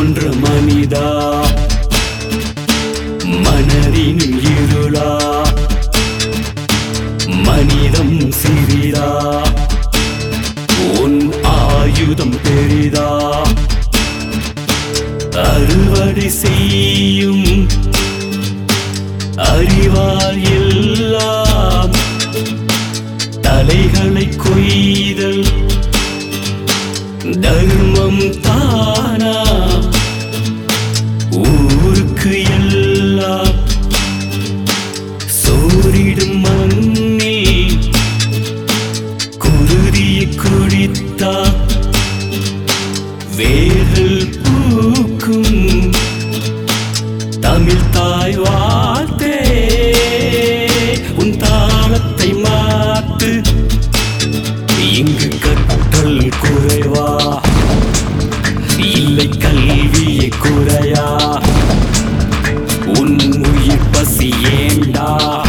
கொன்ற மனிதா மனதின் இருளா மனிதம் சிறிதா உன் ஆயுதம் பெரிதா அறுவடை செய்யும் அறிவால் எல்லாம் தலைகளை கொய்தல் தர்மம் தானா ஊருக்கு எல்லாம் சோரிடும் மண்ணில் குருதிய குடித்தா வேர்கள் பூக்கும் தமிழ் தாய் வார்த்தே உன் தாளத்தை மாத்து இங்கு கற்றல் குறைவா இல்லை கல்வியை குறையா உன் உயிர் பசி ஏண்டா